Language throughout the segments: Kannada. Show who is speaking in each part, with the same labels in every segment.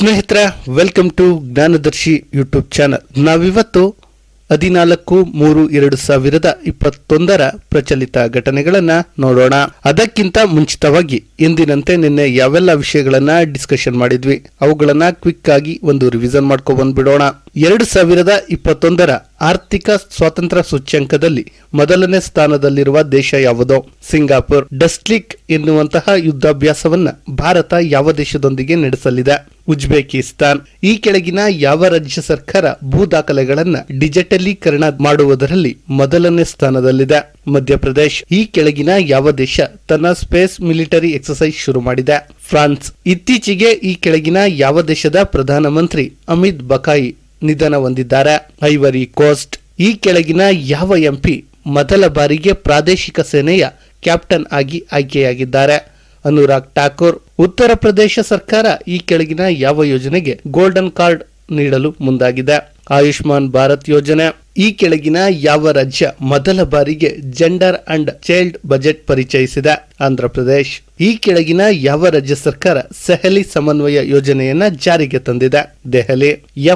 Speaker 1: ಸ್ನೇಹಿತರ welcome to Jnanadarshi YouTube channel ನಾವಿವತ್ತು ಹದಿನಾಲ್ಕು ಮೂರು ಎರಡು ಸಾವಿರದ ಇಪ್ಪತ್ತೊಂದರ ಪ್ರಚಲಿತ ಘಟನೆಗಳನ್ನ ನೋಡೋಣ ಅದಕ್ಕಿಂತ ಮುಂಚಿತವಾಗಿ ಎಂದಿನಂತೆ ನಿನ್ನೆ ಯಾವೆಲ್ಲ ವಿಷಯಗಳನ್ನ ಡಿಸ್ಕಷನ್ ಮಾಡಿದ್ವಿ ಅವುಗಳನ್ನ ಕ್ವಿಕ್ ಆಗಿ ಒಂದು ರಿವಿಷನ್ ಮಾಡ್ಕೊ ಬಂದ್ಬಿಡೋಣ ಎರಡು ಸಾವಿರದ ಇಪ್ಪತ್ತೊಂದರ ಆರ್ಥಿಕ ಸ್ವಾತಂತ್ರ್ಯ ಸೂಚ್ಯಂಕದಲ್ಲಿ ಮೊದಲನೇ ಸ್ಥಾನದಲ್ಲಿರುವ ದೇಶ ಯಾವುದು ಸಿಂಗಾಪುರ್ ಡಸ್ಟ್ಲಿಕ್ ಎನ್ನುವಂತಹ ಯುದ್ಧಾಭ್ಯಾಸವನ್ನ ಭಾರತ ಯಾವ ದೇಶದೊಂದಿಗೆ ನಡೆಸಲಿದೆ ಉಜ್ಬೇಕಿಸ್ತಾನ್ ಈ ಕೆಳಗಿನ ಯಾವ ರಾಜ್ಯ ಸರ್ಕಾರ ಭೂ ದಾಖಲೆಗಳನ್ನ ಡಿಜಿಟಲೀಕರಣ ಮಾಡುವುದರಲ್ಲಿ ಮೊದಲನೇ ಸ್ಥಾನದಲ್ಲಿದೆ ಮಧ್ಯಪ್ರದೇಶ್ ಈ ಕೆಳಗಿನ ಯಾವ ದೇಶ ತನ್ನ ಸ್ಪೇಸ್ ಮಿಲಿಟರಿ ಎಕ್ಸರ್ಸೈಸ್ ಶುರು ಮಾಡಿದೆ ಫ್ರಾನ್ಸ್ ಇತ್ತೀಚೆಗೆ ಈ ಕೆಳಗಿನ ಯಾವ ದೇಶದ ಪ್ರಧಾನಮಂತ್ರಿ ಅಮಿತ್ ಬಕಾಯಿ ನಿಧನ ಹೊಂದಿದ್ದಾರೆ ಐವರಿ ಕೋಸ್ಟ್ ಈ ಕೆಳಗಿನ ಯಾವ ಎಂಪಿ ಮೊದಲ ಬಾರಿಗೆ ಪ್ರಾದೇಶಿಕ ಸೇನೆಯ ಕ್ಯಾಪ್ಟನ್ ಆಗಿ ಆಯ್ಕೆಯಾಗಿದ್ದಾರೆ ಅನುರಾಗ್ ಠಾಕೂರ್ ಉತ್ತರ ಪ್ರದೇಶ ಸರ್ಕಾರ ಈ ಕೆಳಗಿನ ಯಾವ ಯೋಜನೆಗೆ ಗೋಲ್ಡನ್ ಕಾರ್ಡ್ ನೀಡಲು ಮುಂದಾಗಿದೆ ಆಯುಷ್ಮಾನ್ ಭಾರತ್ ಯೋಜನೆ ಈ ಕೆಳಗಿನ ಯಾವ ರಾಜ್ಯ ಮೊದಲ ಬಾರಿಗೆ ಜೆಂಡರ್ ಅಂಡ್ ಚೈಲ್ಡ್ ಬಜೆಟ್ ಪರಿಚಯಿಸಿದೆ ಆಂಧ್ರ ಪ್ರದೇಶ್ ಈ ಕೆಳಗಿನ ಯಾವ ರಾಜ್ಯ ಸರ್ಕಾರ ಸೆಹಲಿ ಸಮನ್ವಯ ಯೋಜನೆಯನ್ನ ಜಾರಿಗೆ ತಂದಿದೆ ದೆಹಲಿ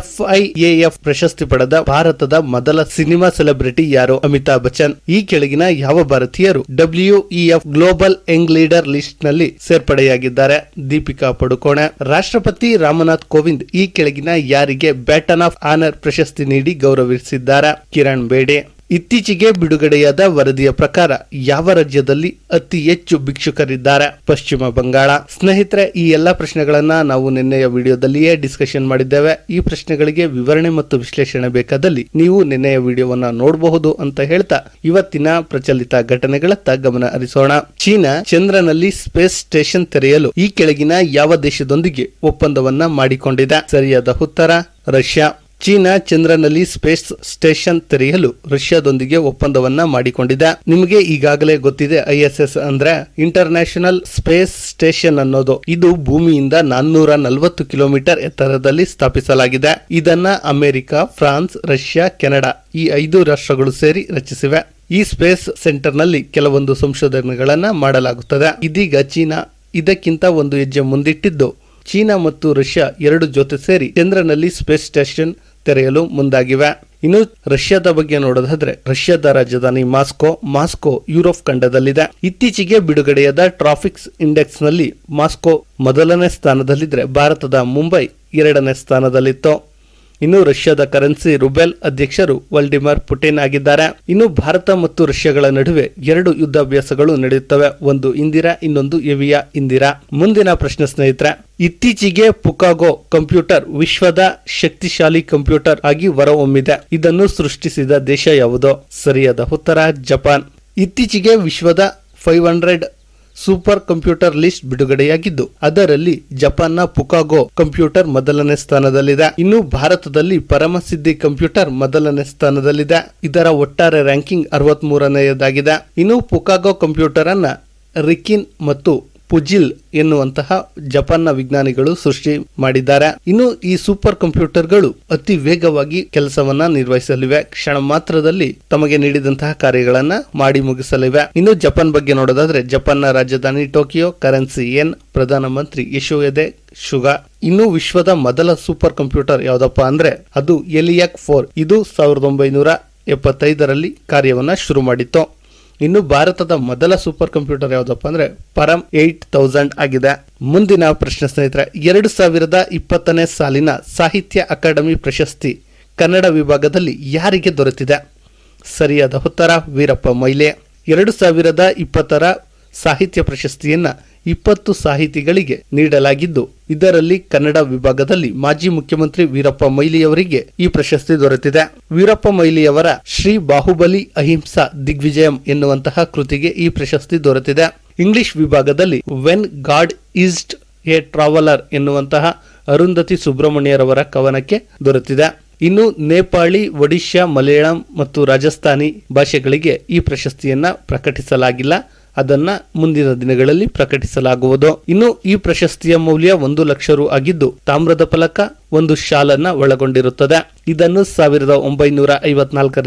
Speaker 1: ಎಫ್ಐಎಎಫ್ ಪ್ರಶಸ್ತಿ ಪಡೆದ ಭಾರತದ ಮೊದಲ ಸಿನಿಮಾ ಸೆಲೆಬ್ರಿಟಿ ಯಾರು ಅಮಿತಾಬ್ ಬಚ್ಚನ್ ಈ ಕೆಳಗಿನ ಯಾವ ಭಾರತೀಯರು WEF global young leader list ನಲ್ಲಿ ಸೇರ್ಪಡೆಯಾಗಿದ್ದಾರೆ ದೀಪಿಕಾ ಪಡುಕೋಣೆ ರಾಷ್ಟ್ರಪತಿ ರಾಮನಾಥ್ ಕೋವಿಂದ್ ಈ ಕೆಳಗಿನ ಯಾರಿಗೆ ಬ್ಯಾಟನ್ ಆಫ್ ಆನರ್ ಪ್ರಶಸ್ತಿ ನೀಡಿ ಗೌರವಿಸಿದ್ದಾರೆ ಕಿರಣ್ ಬೇಡೆ ಇತ್ತೀಚೆಗೆ ಬಿಡುಗಡೆಯಾದ ವರದಿಯ ಪ್ರಕಾರ ಯಾವ ರಾಜ್ಯದಲ್ಲಿ ಅತಿ ಹೆಚ್ಚು ಭಿಕ್ಷುಕರಿದ್ದಾರೆ ಪಶ್ಚಿಮ ಬಂಗಾಳ ಸ್ನೇಹಿತರೆ ಈ ಎಲ್ಲಾ ಪ್ರಶ್ನೆಗಳನ್ನ ನಾವು ನಿನ್ನೆಯ ವಿಡಿಯೋದಲ್ಲಿಯೇ ಡಿಸ್ಕಷನ್ ಮಾಡಿದ್ದೇವೆ ಈ ಪ್ರಶ್ನೆಗಳಿಗೆ ವಿವರಣೆ ಮತ್ತು ವಿಶ್ಲೇಷಣೆ ಬೇಕಾದಲ್ಲಿ ನೀವು ನಿನ್ನೆಯ ವಿಡಿಯೋವನ್ನ ನೋಡಬಹುದು ಅಂತ ಹೇಳ್ತಾ ಇವತ್ತಿನ ಪ್ರಚಲಿತ ಘಟನೆಗಳತ್ತ ಗಮನ ಹರಿಸೋಣ ಚೀನಾ ಚಂದ್ರನಲ್ಲಿ ಸ್ಪೇಸ್ ಸ್ಟೇಷನ್ ತೆರೆಯಲು ಈ ಕೆಳಗಿನ ಯಾವ ದೇಶದೊಂದಿಗೆ ಒಪ್ಪಂದವನ್ನ ಮಾಡಿಕೊಂಡಿದೆ ಸರಿಯಾದ ಉತ್ತರ ರಷ್ಯಾ ಚೀನಾ ಚಂದ್ರನಲ್ಲಿ ಸ್ಪೇಸ್ ಸ್ಟೇಷನ್ ತೆರೆಯಲು ರಷ್ಯಾದೊಂದಿಗೆ ಒಪ್ಪಂದವನ್ನ ಮಾಡಿಕೊಂಡಿದೆ ನಿಮಗೆ ಈಗಾಗಲೇ ಗೊತ್ತಿದೆ ಐ ಎಸ್ ಎಸ್ ಅಂದ್ರೆ ಇಂಟರ್ನ್ಯಾಷನಲ್ ಸ್ಪೇಸ್ ಸ್ಟೇಷನ್ ಅನ್ನೋದು ಇದು ಭೂಮಿಯಿಂದ ನಾನ್ನೂರ ನಲವತ್ತು ಕಿಲೋಮೀಟರ್ ಎತ್ತರದಲ್ಲಿ ಸ್ಥಾಪಿಸಲಾಗಿದೆ ಇದನ್ನ ಅಮೆರಿಕ ಫ್ರಾನ್ಸ್ ರಷ್ಯಾ ಕೆನಡಾ ಈ ಐದು ರಾಷ್ಟ್ರಗಳು ಸೇರಿ ರಚಿಸಿವೆ ಈ ಸ್ಪೇಸ್ ಸೆಂಟರ್ನಲ್ಲಿ ಕೆಲವೊಂದು ಸಂಶೋಧನೆಗಳನ್ನ ಮಾಡಲಾಗುತ್ತದೆ ಇದೀಗ ಚೀನಾ ಇದಕ್ಕಿಂತ ಒಂದು ಹೆಜ್ಜೆ ಮುಂದಿಟ್ಟಿದ್ದು ಚೀನಾ ಮತ್ತು ರಷ್ಯಾ ಎರಡು ಜೊತೆ ಸೇರಿ ಚಂದ್ರನಲ್ಲಿ ಸ್ಪೇಸ್ ಸ್ಟೇಷನ್ ತೆರೆಯಲು ಮುಂದಾಗಿವೆ ಇನ್ನು ರಷ್ಯಾದ ಬಗ್ಗೆ ನೋಡೋದಾದ್ರೆ ರಷ್ಯಾದ ರಾಜಧಾನಿ ಮಾಸ್ಕೋ ಮಾಸ್ಕೋ ಯುರೋಪ್ ಖಂಡದಲ್ಲಿದೆ ಇತ್ತೀಚೆಗೆ ಬಿಡುಗಡೆಯಾದ ಟ್ರಾಫಿಕ್ಸ್ ಇಂಡೆಕ್ಸ್ ನಲ್ಲಿ ಮಾಸ್ಕೋ ಮೊದಲನೇ ಸ್ಥಾನದಲ್ಲಿದ್ರೆ ಭಾರತದ ಮುಂಬೈ ಎರಡನೇ ಸ್ಥಾನದಲ್ಲಿತ್ತು ಇನ್ನು ರಷ್ಯಾದ ಕರೆನ್ಸಿ ರುಬೆಲ್ ಅಧ್ಯಕ್ಷರು ವಲ್ಡಿಮಾರ್ ಪುಟಿನ್ ಆಗಿದ್ದಾರೆ ಇನ್ನು ಭಾರತ ಮತ್ತು ರಷ್ಯಾಗಳ ನಡುವೆ ಎರಡು ಯುದ್ಧಾಭ್ಯಾಸಗಳು ನಡೆಯುತ್ತವೆ ಒಂದು ಇಂದಿರಾ ಇನ್ನೊಂದು ಎವಿಯಾ ಇಂದಿರಾ ಮುಂದಿನ ಪ್ರಶ್ನೆ ಸ್ನೇಹಿತರೆ ಇತ್ತೀಚೆಗೆ ಪುಕಾಗೋ ಕಂಪ್ಯೂಟರ್ ವಿಶ್ವದ ಶಕ್ತಿಶಾಲಿ ಕಂಪ್ಯೂಟರ್ ಆಗಿ ಹೊರಹೊಮ್ಮಿದೆ ಇದನ್ನು ಸೃಷ್ಟಿಸಿದ ದೇಶ ಯಾವುದು ಸರಿಯಾದ ಉತ್ತರ ಜಪಾನ್ ಇತ್ತೀಚೆಗೆ ವಿಶ್ವದ five hundred super computer list ಬಿಡುಗಡೆಯಾಗಿದ್ದು ಅದರಲ್ಲಿ ಜಪಾನ್ನ ಪುಕಾಗೋ ಕಂಪ್ಯೂಟರ್ ಮೊದಲನೇ ಸ್ಥಾನದಲ್ಲಿದೆ ಇನ್ನು ಭಾರತದಲ್ಲಿ ಪರಮಸಿದ್ಧಿ ಕಂಪ್ಯೂಟರ್ ಮೊದಲನೇ ಸ್ಥಾನದಲ್ಲಿದೆ ಇದರ ಒಟ್ಟಾರೆ ರ್ಯಾಂಕಿಂಗ್ ಅರವತ್ತ್ ಮೂರನೆಯದಾಗಿದೆ ಇನ್ನು ಪುಕಾಗೋ ಕಂಪ್ಯೂಟರ್ ಅನ್ನ ರಿಕಿನ್ ಮತ್ತು ಪುಜಿಲ್ ಎನ್ನುವಂತಹ ಜಪಾನ್ನ ವಿಜ್ಞಾನಿಗಳು ಸೃಷ್ಟಿ ಮಾಡಿದ್ದಾರೆ ಇನ್ನು ಈ ಸೂಪರ್ ಕಂಪ್ಯೂಟರ್ಗಳು ಅತಿ ವೇಗವಾಗಿ ಕೆಲಸವನ್ನ ನಿರ್ವಹಿಸಲಿವೆ ಕ್ಷಣ ಮಾತ್ರದಲ್ಲಿ ತಮಗೆ ನೀಡಿದಂತಹ ಕಾರ್ಯಗಳನ್ನ ಮಾಡಿ ಮುಗಿಸಲಿವೆ ಇನ್ನು ಜಪಾನ್ ಬಗ್ಗೆ ನೋಡೋದಾದ್ರೆ ಜಪಾನ್ನ ರಾಜಧಾನಿ ಟೋಕಿಯೋ ಕರೆನ್ಸಿ ಎನ್ ಪ್ರಧಾನಮಂತ್ರಿ ಯಶೋಯದೆ ಶುಗಾ ಇನ್ನು ವಿಶ್ವದ ಮೊದಲ ಸೂಪರ್ ಕಂಪ್ಯೂಟರ್ ಯಾವ್ದಪ್ಪ ಅಂದ್ರೆ ಅದು ಎಲಿಯಾಕ್ ಫೋರ್ ಇದು ಸಾವಿರದ ಒಂಬೈನೂರ ಎಪ್ಪತ್ತೈದರಲ್ಲಿ ಕಾರ್ಯವನ್ನ ಶುರು ಮಾಡಿತ್ತು ಇನ್ನು ಭಾರತದ ಮೊದಲ ಸೂಪರ್ ಕಂಪ್ಯೂಟರ್ ಯಾವುದಪ್ಪ ಅಂದ್ರೆ ಪರಂ ಏಟ್ ತೌಸಂಡ್ ಆಗಿದೆ ಮುಂದಿನ ಪ್ರಶ್ನೆ ಸ್ನೇಹಿತರೆ ಎರಡು ಸಾವಿರದ ಇಪ್ಪತ್ತನೇ ಸಾಲಿನ ಸಾಹಿತ್ಯ ಅಕಾಡೆಮಿ ಪ್ರಶಸ್ತಿ ಕನ್ನಡ ವಿಭಾಗದಲ್ಲಿ ಯಾರಿಗೆ ದೊರೆತಿದೆ ಸರಿಯಾದ ಉತ್ತರ ವೀರಪ್ಪ ಮೊಯ್ಲೆ ಎರಡು ಸಾವಿರದ ಇಪ್ಪತ್ತರ ಸಾಹಿತ್ಯ ಪ್ರಶಸ್ತಿಯನ್ನ ಇಪ್ಪತ್ತು ಸಾಹಿತಿಗಳಿಗೆ ನೀಡಲಾಗಿದ್ದು ಇದರಲ್ಲಿ ಕನ್ನಡ ವಿಭಾಗದಲ್ಲಿ ಮಾಜಿ ಮುಖ್ಯಮಂತ್ರಿ ವೀರಪ್ಪ ಮೊಯ್ಲಿಯವರಿಗೆ ಈ ಪ್ರಶಸ್ತಿ ದೊರೆತಿದೆ ವೀರಪ್ಪ ಮೊಯ್ಲಿಯವರ ಶ್ರೀ ಬಾಹುಬಲಿ ಅಹಿಂಸಾ ದಿಗ್ವಿಜಯಂ ಎನ್ನುವಂತಹ ಕೃತಿಗೆ ಈ ಪ್ರಶಸ್ತಿ ದೊರೆತಿದೆ ಇಂಗ್ಲಿಷ್ ವಿಭಾಗದಲ್ಲಿ when god is a traveller ಎನ್ನುವಂತಹ ಅರುಂಧತಿ ಸುಬ್ರಹ್ಮಣ್ಯರವರ ಕವನಕ್ಕೆ ದೊರೆತಿದೆ ಇನ್ನು ನೇಪಾಳಿ ಒಡಿಶಾ ಮಲಯಾಳಂ ಮತ್ತು ರಾಜಸ್ಥಾನಿ ಭಾಷೆಗಳಿಗೆ ಈ ಪ್ರಶಸ್ತಿಯನ್ನ ಪ್ರಕಟಿಸಲಾಗಿಲ್ಲ ಅದನ್ನ ಮುಂದಿನ ದಿನಗಳಲ್ಲಿ ಪ್ರಕಟಿಸಲಾಗುವುದು ಇನ್ನು ಈ ಪ್ರಶಸ್ತಿಯ ಮೌಲ್ಯ ಒಂದು ಲಕ್ಷ ರು ಆಗಿದ್ದು ತಾಮ್ರದ ಫಲಕ ಒಂದು ಶಾಲನ್ನ ಒಳಗೊಂಡಿರುತ್ತದೆ ಇದನ್ನು ಸಾವಿರದ ಒಂಬೈನೂರ ಐವತ್ನಾಲ್ಕರಿಂದ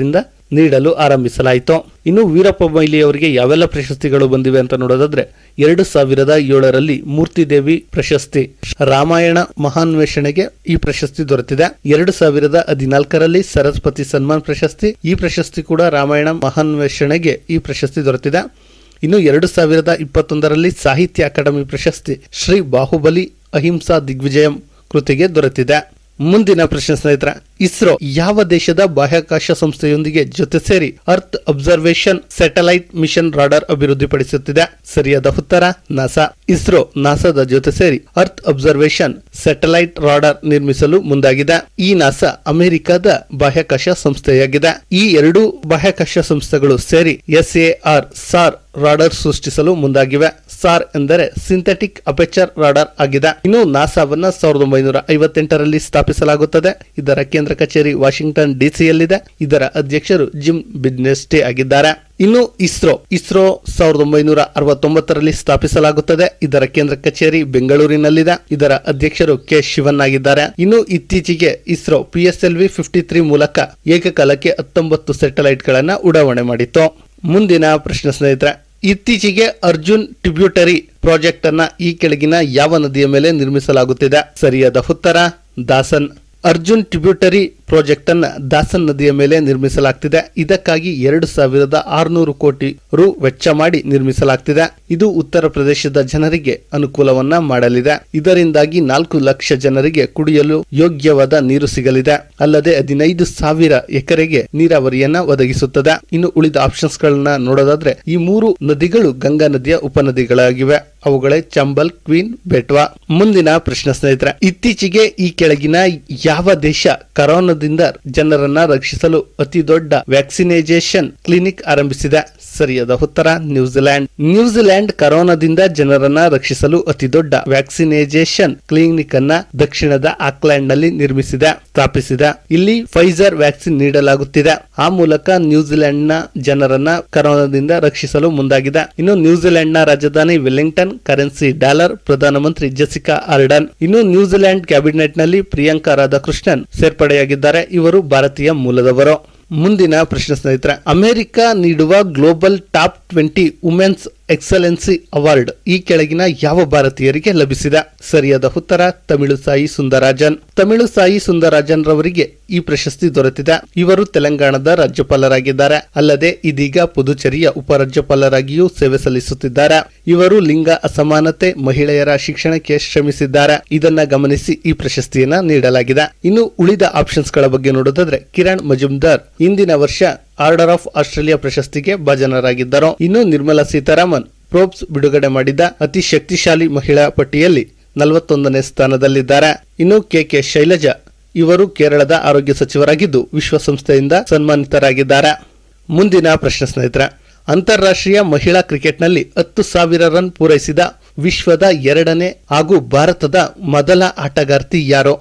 Speaker 1: ನೀಡಲು ಆರಂಭಿಸಲಾಯಿತು ಇನ್ನು ವೀರಪ್ಪ ಮೊಯ್ಲಿ ಅವರಿಗೆ ಯಾವೆಲ್ಲ ಪ್ರಶಸ್ತಿಗಳು ಬಂದಿವೆ ಅಂತ ನೋಡೋದಾದ್ರೆ ಎರಡು ಸಾವಿರದ ಏಳರಲ್ಲಿ ಮೂರ್ತಿದೇವಿ ಪ್ರಶಸ್ತಿ ರಾಮಾಯಣ ಮಹಾನ್ವೇಷಣೆಗೆ ಈ ಪ್ರಶಸ್ತಿ ದೊರೆತಿದೆ ಎರಡು ಸಾವಿರದ ಹದಿನಾಲ್ಕರಲ್ಲಿ ಸರಸ್ವತಿ ಸನ್ಮಾನ್ ಪ್ರಶಸ್ತಿ ಈ ಪ್ರಶಸ್ತಿ ಕೂಡ ರಾಮಾಯಣ ಮಹಾನ್ವೇಷಣೆಗೆ ಈ ಪ್ರಶಸ್ತಿ ದೊರೆತಿದೆ ಇನ್ನು ಎರಡು ಸಾವಿರದ ಇಪ್ಪತ್ತೊಂದರಲ್ಲಿ ಸಾಹಿತ್ಯ ಅಕಾಡೆಮಿ ಪ್ರಶಸ್ತಿ ಶ್ರೀ ಬಾಹುಬಲಿ ಅಹಿಂಸಾ ದಿಗ್ವಿಜಯಂ ಕೃತಿಗೆ ದೊರೆತಿದೆ ಮುಂದಿನ ಪ್ರಶ್ನೆ ಸ್ನೇಹಿತರ ಇಸ್ರೋ ಯಾವ ದೇಶದ ಬಾಹ್ಯಾಕಾಶ ಸಂಸ್ಥೆಯೊಂದಿಗೆ ಜೊತೆ ಸೇರಿ earth observation satellite mission radar ಅಭಿವೃದ್ಧಿಪಡಿಸುತ್ತಿದೆ ಸರಿಯಾದ ಉತ್ತರ ನಾಸಾ ಇಸ್ರೋ ನಾಸಾದ ಜೊತೆ ಸೇರಿ ಅರ್ತ್ ಅಬ್ಸರ್ವೇಷನ್ ಸ್ಯಾಟಲೈಟ್ ರಾಡರ್ ನಿರ್ಮಿಸಲು ಮುಂದಾಗಿದೆ ಈ ನಾಸಾ ಅಮೆರಿಕದ ಬಾಹ್ಯಾಕಾಶ ಸಂಸ್ಥೆಯಾಗಿದೆ ಈ ಎರಡು ಬಾಹ್ಯಾಕಾಶ ಸಂಸ್ಥೆಗಳು ಸೇರಿ ಎಸ್ಎಆರ್ ಸಾರ್ ರಾಡರ್ ಸೃಷ್ಟಿಸಲು ಮುಂದಾಗಿವೆ ಸಾರ್ ಎಂದರೆ ಸಿಂಥೆಟಿಕ್ ಅಪೆಚರ್ ರಾಡರ್ ಆಗಿದೆ ಇನ್ನು ನಾಸಾವನ್ನ ಸಾವಿರದ ಒಂಬೈನೂರ ಐವತ್ತೆಂಟರಲ್ಲಿ ಸ್ಥಾಪಿಸಲಾಗುತ್ತದೆ ಇದರ ಕೇಂದ್ರ ಕಚೇರಿ ವಾಷಿಂಗ್ಟನ್ ಡಿಸಿಯಲ್ಲಿದೆ ಇದರ ಅಧ್ಯಕ್ಷರು ಜಿಮ್ ಬಿಡ್ನೆಸ್ಟೇ ಆಗಿದ್ದಾರೆ ಇನ್ನು ಇಸ್ರೋ ಇಸ್ರೋ ಸಾವಿರದ ಒಂಬೈನೂರ ಅರವತ್ತೊಂಬತ್ತರಲ್ಲಿ ಸ್ಥಾಪಿಸಲಾಗುತ್ತದೆ ಇದರ ಕೇಂದ್ರ ಕಚೇರಿ ಬೆಂಗಳೂರಿನಲ್ಲಿದೆ ಇದರ ಅಧ್ಯಕ್ಷರು ಕೆ ಶಿವನ್ ಆಗಿದ್ದಾರೆ ಇನ್ನು ಇತ್ತೀಚೆಗೆ ಇಸ್ರೋ ಪಿಎಸ್ಎಲ್ವಿ ಫಿಫ್ಟಿ ತ್ರೀ ಮೂಲಕ ಏಕಕಾಲಕ್ಕೆ ಹತ್ತೊಂಬತ್ತು ಸ್ಯಾಟಲೈಟ್ ಗಳನ್ನ ಉಡಾವಣೆ ಮಾಡಿತ್ತು ಮುಂದಿನ ಪ್ರಶ್ನೆ ಸ್ನೇಹಿತರೆ ಇತ್ತೀಚೆಗೆ ಅರ್ಜುನ್ ಟ್ರಿಬ್ಯೂಟರಿ ಪ್ರಾಜೆಕ್ಟ್ ಅನ್ನ ಈ ಕೆಳಗಿನ ಯಾವ ನದಿಯ ಮೇಲೆ ನಿರ್ಮಿಸಲಾಗುತ್ತಿದೆ ಸರಿಯಾದ ಉತ್ತರ ದಾಸನ್ ಅರ್ಜುನ್ ಟ್ರಿಬ್ಯೂಟರಿ ಪ್ರಾಜೆಕ್ಟ್ ಅನ್ನ ದಾಸನ್ ನದಿಯ ಮೇಲೆ ನಿರ್ಮಿಸಲಾಗ್ತಿದೆ ಇದಕ್ಕಾಗಿ ಎರಡು ಸಾವಿರದ ಆರುನೂರು ಕೋಟಿ ರು ವೆಚ್ಚ ಮಾಡಿ ನಿರ್ಮಿಸಲಾಗ್ತಿದೆ ಇದು ಉತ್ತರ ಪ್ರದೇಶದ ಜನರಿಗೆ ಅನುಕೂಲವನ್ನ ಮಾಡಲಿದೆ ಇದರಿಂದಾಗಿ ನಾಲ್ಕು ಲಕ್ಷ ಜನರಿಗೆ ಕುಡಿಯಲು ಯೋಗ್ಯವಾದ ನೀರು ಸಿಗಲಿದೆ ಅಲ್ಲದೆ ಹದಿನೈದು ಸಾವಿರ ಎಕರೆಗೆ ನೀರಾವರಿಯನ್ನ ಒದಗಿಸುತ್ತದೆ ಇನ್ನು ಉಳಿದ ಆಪ್ಷನ್ಸ್ ಗಳನ್ನ ನೋಡೋದಾದ್ರೆ ಈ ಮೂರು ನದಿಗಳು ಗಂಗಾ ನದಿಯ ಉಪನದಿಗಳಾಗಿವೆ ಅವುಗಳೇ ಚಂಬಲ್ ಕ್ವೀನ್ ಬೆಟ್ವಾ ಮುಂದಿನ ಪ್ರಶ್ನೆ ಸ್ನೇಹಿತರೆ ಇತ್ತೀಚೆಗೆ ಈ ಕೆಳಗಿನ ಯಾವ ದೇಶ ಕರೋನಾದಿಂದ ಜನರನ್ನ ರಕ್ಷಿಸಲು ಅತಿ ದೊಡ್ಡ ವ್ಯಾಕ್ಸಿನೇಷನ್ ಕ್ಲಿನಿಕ್ ಆರಂಭಿಸಿದೆ ಸರಿಯಾದ ಉತ್ತರ ನ್ಯೂಜಿಲೆಂಡ್ ನ್ಯೂಜಿಲೆಂಡ್ ಕರೋನಾದಿಂದ ಜನರನ್ನ ರಕ್ಷಿಸಲು ಅತಿ ದೊಡ್ಡ ವ್ಯಾಕ್ಸಿನೇಷನ್ ಕ್ಲಿನಿಕ್ ಅನ್ನ ದಕ್ಷಿಣದ ಆಕ್ಲೆಂಡ್ ನಲ್ಲಿ ನಿರ್ಮಿಸಿದೆ ಸ್ಥಾಪಿಸಿದೆ ಇಲ್ಲಿ ಫೈಸರ್ ವ್ಯಾಕ್ಸಿನ್ ನೀಡಲಾಗುತ್ತಿದೆ ಆ ಮೂಲಕ ನ್ಯೂಜಿಲೆಂಡ್ ನ ಜನರನ್ನ ಕರೋನಾದಿಂದ ರಕ್ಷಿಸಲು ಮುಂದಾಗಿದೆ ಇನ್ನು ನ್ಯೂಜಿಲೆಂಡ್ ನ ರಾಜಧಾನಿ ವೆಲ್ಲಿಂಗ್ಟನ್ ಕರೆನ್ಸಿ ಡಾಲರ್ ಪ್ರಧಾನಮಂತ್ರಿ ಜೆಸಿಕಾ ಆರ್ಡನ್ ಇನ್ನು ನ್ಯೂಜಿಲೆಂಡ್ ಕ್ಯಾಬಿನೆಟ್ ನಲ್ಲಿ ಪ್ರಿಯಾಂಕಾ ರಾಧಾಕೃಷ್ಣನ್ ಸೇರ್ಪಡೆಯಾಗಿದ್ದಾರೆ ಇವರು ಭಾರತೀಯ ಮೂಲದವರು ಮುಂದಿನ ಪ್ರಶ್ನೆ ಸ್ನೇಹಿತರೆ ಅಮೆರಿಕ ನೀಡುವ global top twenty women's excellency award ಈ ಕೆಳಗಿನ ಯಾವ ಭಾರತೀಯರಿಗೆ ಲಭಿಸಿದೆ ಸರಿಯಾದ ಉತ್ತರ ತಮಿಳು ಸಾಯಿ ಸುಂದರಾಜನ್ ತಮಿಳು ಸಾಯಿ ಸುಂದರಾಜನ್ ರವರಿಗೆ ಈ ಪ್ರಶಸ್ತಿ ದೊರೆತಿದೆ ಇವರು ತೆಲಂಗಾಣದ ರಾಜ್ಯಪಾಲರಾಗಿದ್ದಾರೆ ಅಲ್ಲದೆ ಇದೀಗ ಪುದುಚೇರಿಯ ಉಪರಾಜ್ಯಪಾಲರಾಗಿಯೂ ಸೇವೆ ಸಲ್ಲಿಸುತ್ತಿದ್ದಾರೆ ಇವರು ಲಿಂಗ ಅಸಮಾನತೆ ಮಹಿಳೆಯರ ಶಿಕ್ಷಣಕ್ಕೆ ಶ್ರಮಿಸಿದ್ದಾರೆ ಇದನ್ನ ಗಮನಿಸಿ ಈ ಪ್ರಶಸ್ತಿಯನ್ನ ನೀಡಲಾಗಿದೆ ಇನ್ನು ಉಳಿದ ಆಪ್ಷನ್ಸ್ ಗಳ ಬಗ್ಗೆ ನೋಡೋದಾದ್ರೆ ಕಿರಣ್ ಮಜುಮ್ದಾರ್ ಇಂದಿನ ವರ್ಷ ಆರ್ಡರ್ ಆಫ್ ಆಸ್ಟ್ರೇಲಿಯಾ ಪ್ರಶಸ್ತಿಗೆ ಭಾಜನರಾಗಿದ್ದರು ಇನ್ನು ನಿರ್ಮಲಾ ಸೀತಾರಾಮನ್ ಪ್ರೋಬ್ಸ್ ಬಿಡುಗಡೆ ಮಾಡಿದ ಅತಿ ಶಕ್ತಿಶಾಲಿ ಮಹಿಳಾ ಪಟ್ಟಿಯಲ್ಲಿ ನಲವತ್ತೊಂದನೇ ಸ್ಥಾನದಲ್ಲಿದ್ದಾರೆ ಇನ್ನು ಕೆ ಕೆ ಶೈಲಜಾ ಇವರು ಕೇರಳದ ಆರೋಗ್ಯ ಸಚಿವರಾಗಿದ್ದು ವಿಶ್ವಸಂಸ್ಥೆಯಿಂದ ಸನ್ಮಾನಿತರಾಗಿದ್ದಾರೆ ಮುಂದಿನ ಪ್ರಶ್ನೆ ಸ್ನೇಹಿತರೆ ಅಂತಾರಾಷ್ಟ್ರೀಯ ಮಹಿಳಾ ಕ್ರಿಕೆಟ್ನಲ್ಲಿ ಹತ್ತು ಸಾವಿರ ರನ್ ಪೂರೈಸಿದ ವಿಶ್ವದ ಎರಡನೇ ಹಾಗೂ ಭಾರತದ ಮೊದಲ ಆಟಗಾರ್ತಿ ಯಾರು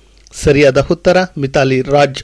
Speaker 1: ಸರಿಯಾದ ಉತ್ತರ ಮಿತಾಲಿ ರಾಜ್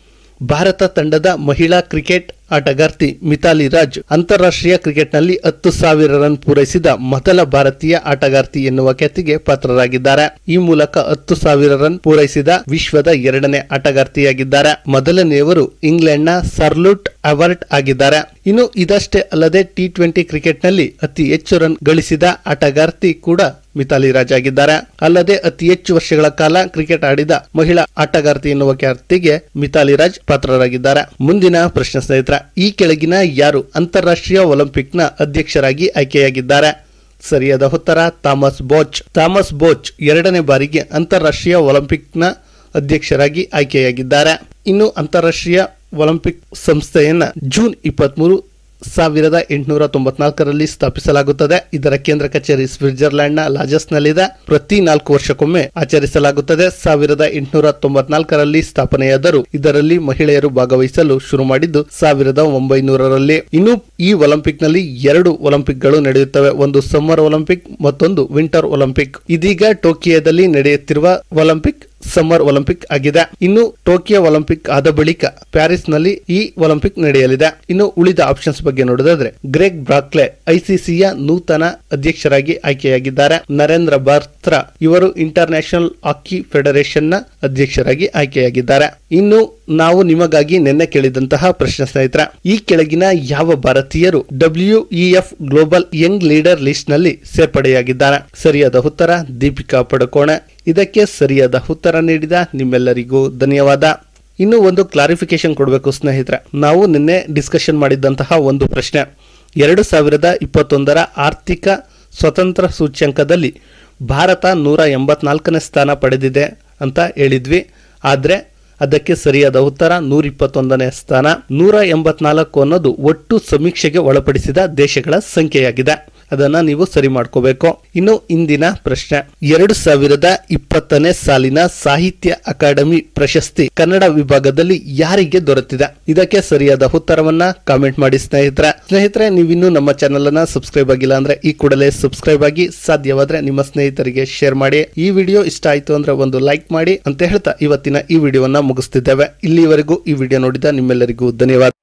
Speaker 1: ಭಾರತ ತಂಡದ ಮಹಿಳಾ ಕ್ರಿಕೆಟ್ ಆಟಗಾರ್ತಿ ಮಿತಾಲಿ ರಾಜ್ ಅಂತಾರಾಷ್ಟ್ರೀಯ ಕ್ರಿಕೆಟ್ನಲ್ಲಿ ಹತ್ತು ಸಾವಿರ ರನ್ ಪೂರೈಸಿದ ಮೊದಲ ಭಾರತೀಯ ಆಟಗಾರ್ತಿ ಎನ್ನುವ ಖ್ಯಾತಿಗೆ ಪಾತ್ರರಾಗಿದ್ದಾರೆ ಈ ಮೂಲಕ ಹತ್ತು ಸಾವಿರ ರನ್ ಪೂರೈಸಿದ ವಿಶ್ವದ ಎರಡನೇ ಆಟಗಾರ್ತಿಯಾಗಿದ್ದಾರೆ ಮೊದಲನೆಯವರು ಇಂಗ್ಲೆಂಡ್ನ ಸರ್ಲೂಟ್ ಅವಾರ್ಟ್ ಆಗಿದ್ದಾರೆ ಇನ್ನು ಇದಷ್ಟೇ ಅಲ್ಲದೆ ಟಿ ಟ್ವೆಂಟಿ ಕ್ರಿಕೆಟ್ನಲ್ಲಿ ಅತಿ ಹೆಚ್ಚು ರನ್ ಗಳಿಸಿದ ಆಟಗಾರ್ತಿ ಕೂಡ ಮಿತಾಲಿ ರಾಜ್ ಆಗಿದ್ದಾರೆ ಅಲ್ಲದೆ ಅತಿ ಹೆಚ್ಚು ವರ್ಷಗಳ ಕಾಲ ಕ್ರಿಕೆಟ್ ಆಡಿದ ಮಹಿಳಾ ಆಟಗಾರ್ತಿ ಎನ್ನುವ ಖ್ಯಾತಿಗೆ ಮಿತಾಲಿ ರಾಜ್ ಪಾತ್ರರಾಗಿದ್ದಾರೆ ಮುಂದಿನ ಪ್ರಶ್ನೆ ಸ್ನೇಹಿತರ ಈ ಕೆಳಗಿನ ಯಾರು ಅಂತಾರಾಷ್ಟ್ರೀಯ ಒಲಿಂಪಿಕ್ನ ಅಧ್ಯಕ್ಷರಾಗಿ ಆಯ್ಕೆಯಾಗಿದ್ದಾರೆ ಸರಿಯಾದ ಉತ್ತರ ಥಾಮಸ್ ಬೋಚ್ ಥಾಮಸ್ ಬೋಚ್ ಎರಡನೇ ಬಾರಿಗೆ ಅಂತಾರಾಷ್ಟ್ರೀಯ ಒಲಿಂಪಿಕ್ನ ಅಧ್ಯಕ್ಷರಾಗಿ ಆಯ್ಕೆಯಾಗಿದ್ದಾರೆ ಇನ್ನು ಅಂತಾರಾಷ್ಟ್ರೀಯ ಒಲಿಂಪಿಕ್ ಸಂಸ್ಥೆಯನ್ನ ಜೂನ್ ಇಪ್ಪತ್ಮೂರು ಸಾವಿರದ ಎಂಟುನೂರ ತೊಂಬತ್ನಾಲ್ಕರಲ್ಲಿ ಸ್ಥಾಪಿಸಲಾಗುತ್ತದೆ ಇದರ ಕೇಂದ್ರ ಕಚೇರಿ ಸ್ವಿಟ್ಜರ್ಲೆಂಡ್ನ ಲಾಜಸ್ನಲ್ಲಿದೆ ಪ್ರತಿ ನಾಲ್ಕು ವರ್ಷಕ್ಕೊಮ್ಮೆ ಆಚರಿಸಲಾಗುತ್ತದೆ ಸಾವಿರದ ಎಂಟುನೂರ ತೊಂಬತ್ನಾಲ್ಕರಲ್ಲಿ ಸ್ಥಾಪನೆಯಾದರೂ ಇದರಲ್ಲಿ ಮಹಿಳೆಯರು ಭಾಗವಹಿಸಲು ಶುರು ಮಾಡಿದ್ದು ಸಾವಿರದ ಒಂಬೈನೂರರಲ್ಲಿ ಇನ್ನು ಈ ಒಲಿಂಪಿಕ್ನಲ್ಲಿ ಎರಡು ಒಲಿಂಪಿಕ್ಗಳು ನಡೆಯುತ್ತವೆ ಒಂದು ಸಮ್ಮರ್ ಒಲಿಂಪಿಕ್ ಮತ್ತೊಂದು ವಿಂಟರ್ ಒಲಿಂಪಿಕ್ ಇದೀಗ ಟೋಕಿಯೋದಲ್ಲಿ ನಡೆಯುತ್ತಿರುವ ಒಲಿಂಪಿಕ್ ಸಮ್ಮರ್ ಒಲಿಂಪಿಕ್ ಆಗಿದೆ ಇನ್ನು ಟೋಕಿಯೋ ಒಲಿಂಪಿಕ್ ಆದ ಬಳಿಕ ಪ್ಯಾರಿಸ್ ನಲ್ಲಿ ಈ ಒಲಿಂಪಿಕ್ ನಡೆಯಲಿದೆ ಇನ್ನು ಉಳಿದ ಆಪ್ಷನ್ಸ್ ಬಗ್ಗೆ ನೋಡೋದಾದ್ರೆ ಗ್ರೆಗ್ ಬ್ರಾಕ್ಲೆ ಐಸಿಸಿಯ ನೂತನ ಅಧ್ಯಕ್ಷರಾಗಿ ಆಯ್ಕೆಯಾಗಿದ್ದಾರೆ ನರೇಂದ್ರ ಬಾತ್ರಾ ಇವರು ಇಂಟರ್ ನ್ಯಾಷನಲ್ ಹಾಕಿ ಫೆಡರೇಷನ್ ನ ಅಧ್ಯಕ್ಷರಾಗಿ ಆಯ್ಕೆಯಾಗಿದ್ದಾರೆ ಇನ್ನು ನಾವು ನಿಮಗಾಗಿ ನಿನ್ನೆ ಕೇಳಿದಂತಹ ಪ್ರಶ್ನೆ ಸ್ನೇಹಿತರ ಈ ಕೆಳಗಿನ ಯಾವ ಭಾರತೀಯರು WEF global young leader list ನಲ್ಲಿ ಸೇರ್ಪಡೆಯಾಗಿದ್ದಾರೆ ಸರಿಯಾದ ಉತ್ತರ ದೀಪಿಕಾ ಪಡುಕೋಣೆ ಇದಕ್ಕೆ ಸರಿಯಾದ ಉತ್ತರ ನೀಡಿದ ನಿಮ್ಮೆಲ್ಲರಿಗೂ ಧನ್ಯವಾದ ಇನ್ನು ಒಂದು ಕ್ಲಾರಿಫಿಕೇಶನ್ ಕೊಡಬೇಕು ಸ್ನೇಹಿತರೆ ನಾವು ನಿನ್ನೆ ಡಿಸ್ಕಷನ್ ಮಾಡಿದ್ದಂತಹ ಒಂದು ಪ್ರಶ್ನೆ ಎರಡು ಸಾವಿರದ ಇಪ್ಪತ್ತೊಂದರ ಆರ್ಥಿಕ ಸ್ವತಂತ್ರ ಸೂಚ್ಯಂಕದಲ್ಲಿ ಭಾರತ ನೂರ ಎಂಬತ್ನಾಲ್ಕನೇ ಸ್ಥಾನ ಪಡೆದಿದೆ ಅಂತ ಹೇಳಿದ್ವಿ ಆದರೆ ಅದಕ್ಕೆ ಸರಿಯಾದ ಉತ್ತರ ನೂರ ಇಪ್ಪತ್ತೊಂದನೇ ಸ್ಥಾನ ನೂರ ಎಂಬತ್ನಾಲ್ಕು ಅನ್ನೋದು ಒಟ್ಟು ಸಮೀಕ್ಷೆಗೆ ಒಳಪಡಿಸಿದ ದೇಶಗಳ ಸಂಖ್ಯೆಯಾಗಿದೆ ಅದನ್ನ ನೀವು ಸರಿ ಮಾಡ್ಕೋಬೇಕು ಇನ್ನು ಇಂದಿನ ಪ್ರಶ್ನೆ ಎರಡು ಸಾವಿರದ ಇಪ್ಪತ್ತನೇ ಸಾಲಿನ ಸಾಹಿತ್ಯ ಅಕಾಡೆಮಿ ಪ್ರಶಸ್ತಿ ಕನ್ನಡ ವಿಭಾಗದಲ್ಲಿ ಯಾರಿಗೆ ದೊರೆತಿದೆ ಇದಕ್ಕೆ ಸರಿಯಾದ ಉತ್ತರವನ್ನ ಕಾಮೆಂಟ್ ಮಾಡಿ ಸ್ನೇಹಿತರೆ ಸ್ನೇಹಿತರೆ ನೀವಿನ್ನೂ ನಮ್ಮ ಚಾನೆಲ್ ಅನ್ನ ಸಬ್ಸ್ಕ್ರೈಬ್ ಆಗಿಲ್ಲ ಅಂದ್ರೆ ಈ ಕೂಡಲೇ ಸಬ್ಸ್ಕ್ರೈಬ್ ಆಗಿ ಸಾಧ್ಯವಾದ್ರೆ ನಿಮ್ಮ ಸ್ನೇಹಿತರಿಗೆ ಶೇರ್ ಮಾಡಿ ಈ ವಿಡಿಯೋ ಇಷ್ಟ ಆಯ್ತು ಅಂದ್ರೆ ಒಂದು ಲೈಕ್ ಮಾಡಿ ಅಂತ ಹೇಳ್ತಾ ಇವತ್ತಿನ ಈ ವಿಡಿಯೋವನ್ನ ಮುಗಿಸ್ತಿದ್ದೇವೆ ಇಲ್ಲಿವರೆಗೂ ಈ ವಿಡಿಯೋ ನೋಡಿದ ನಿಮ್ಮೆಲ್ಲರಿಗೂ ಧನ್ಯವಾದ